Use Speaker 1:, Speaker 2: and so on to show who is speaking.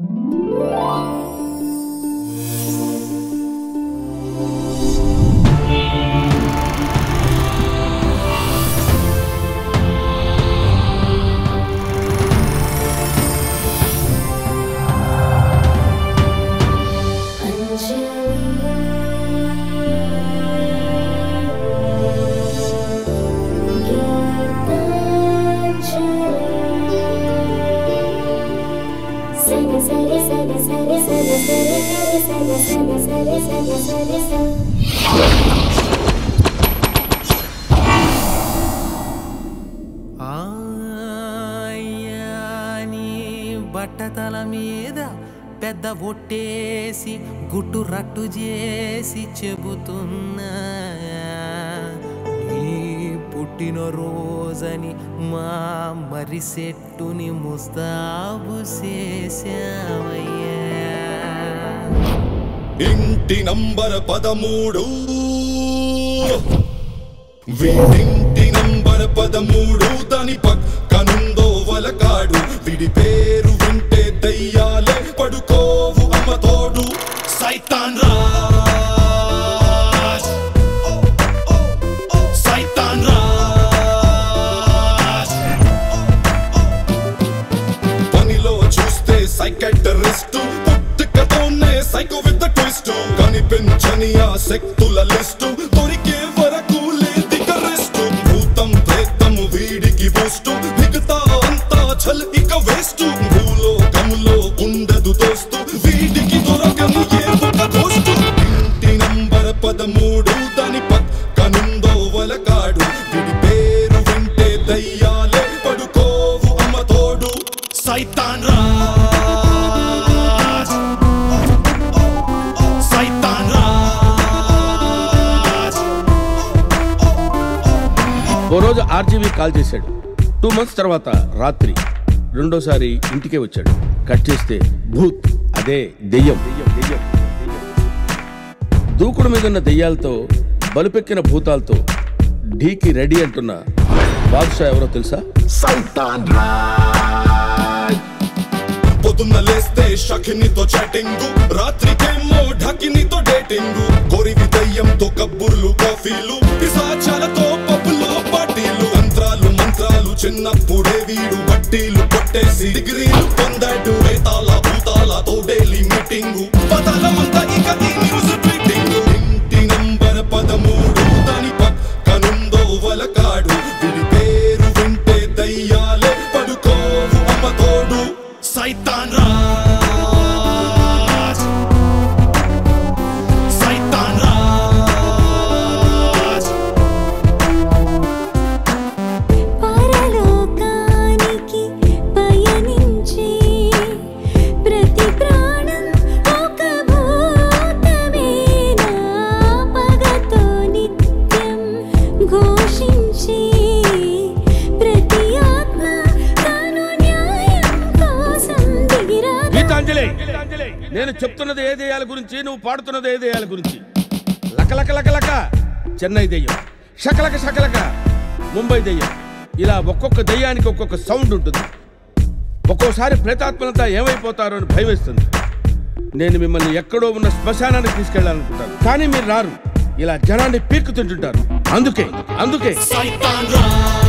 Speaker 1: సరి సరి సరి సరి సరి సరి సరి సరి సరి సరి సరి సరి
Speaker 2: ఆయాని బట్టతల మీద పెద్ద ఒట్టేసి గుట్టు రట్టు చేసి చెబుతున్నా నీ పుట్టిన రోజని మా మరి సెట్టుని ముస్తాబు చేసావయ్యా
Speaker 3: ఇంటి నంబర్ పదమూడు వీడింటి నంబర్ పదమూడు దాని పక్కనుందో వలకాడు విడి పేరు వింటే దయ్యాలే పడుకోవు అమ్మ తోడు సైతాన్ రాజ్ సైతాన్ రాజ్ పనిలో చూస్తే సైకెటరిస్ట్ పుట్టుకతోనే సైకో విత్ ద ట్విస్ట్ కనిపించని ఆ శక్తుల లిస్టు దొరికే వరకు లేదిక రెస్ట్ భూతం ప్రేతం వీడికి బూస్ట్ మిగతా అంతా చల్ ఇక వేస్ట్ భూలోకములో ఉండదు దోస్తు వీడికి దొరకని ఏ ఒక పోస్ట్ ఇంటి నంబర్ పదమూడు దాని పక్కనుందో వలకాడు వీడి పేరు వింటే దయ్యాలే పడుకోవు అమ్మ తోడు సైతాన్ రాజ్ సైతాన్ రాజ్
Speaker 4: ఓ రోజు ఆర్జీవీ కాల్ చేశాడు టూ మంత్స్ తర్వాత రాత్రి రెండోసారి ఇంటికే వచ్చాడు కట్ చేస్తే భూత్ అదే దెయ్యం దెయ్యం దూకుడు మీద ఉన్న దెయ్యాలతో బలుపెక్కిన భూతాలతో ఢీకి రెడీ అంటున్న బాదుషా ఎవరో తెలుసా
Speaker 3: సైతాన్ రాజ్ పొద్దున్న లేస్తే షకినితో చాటింగ్ రాత్రికేమో ఢకినితో డేటింగ్ కొరివి దయ్యంతో కబ్బుర్లు కాఫీలు పిశాచాలతో పబ్బులో పార్టీలు మంత్రాలు మంత్రాలు చిన్నప్పుడే వీడు బట్టీలు కొట్టేసి డిగ్రీలు పొందాడు రేతాల భూతాలతో డైలీ మీటింగ్ పదలమంతా ఇక ఈ న్యూస్ ట్వీటింగ్ ఇంటి నంబర్ పదమూడు దాని పక్కనుందో వలకాడు వీడి పేరు వింటే దయ్యాలే పడుకోవు అమ్మ తోడు సైతాన్ రాజ్ సైతాన్ రాజ్
Speaker 1: పరలోకానికి పయనించే ప్రతి ప్రాణం ఒక భూతమేనా పగతో నిత్యం ఘోషించే ప్రతి ఆత్మ తను న్యాయం కోసం దిగిరా
Speaker 4: గీతాంజలి నేను చెప్తున్నది ఏ దెయ్యాల గురించి నువ్వు పాడుతున్నది ఏ దెయ్యాల గురించి లక లక లక లక చెన్నై దెయ్యం షకలక షకలక ముంబై దెయ్యం ఇలా ఒక్కొక్క దెయ్యానికి ఒక్కొక్క సౌండ్ ఉంటుంది ఒక్కోసారి ప్రేతాత్మలంతా ఏమైపోతారో అని భయం వేస్తుంది నేను మిమ్మల్ని ఎక్కడో ఉన్న శ్మశానానికి తీసుకెళ్ళాలనుకుంటాను కానీ మీరు రారు ఇలా జనాన్ని పీక్కు తింటుంటారు అందుకే అందుకే
Speaker 3: సైతాన్ రాజ్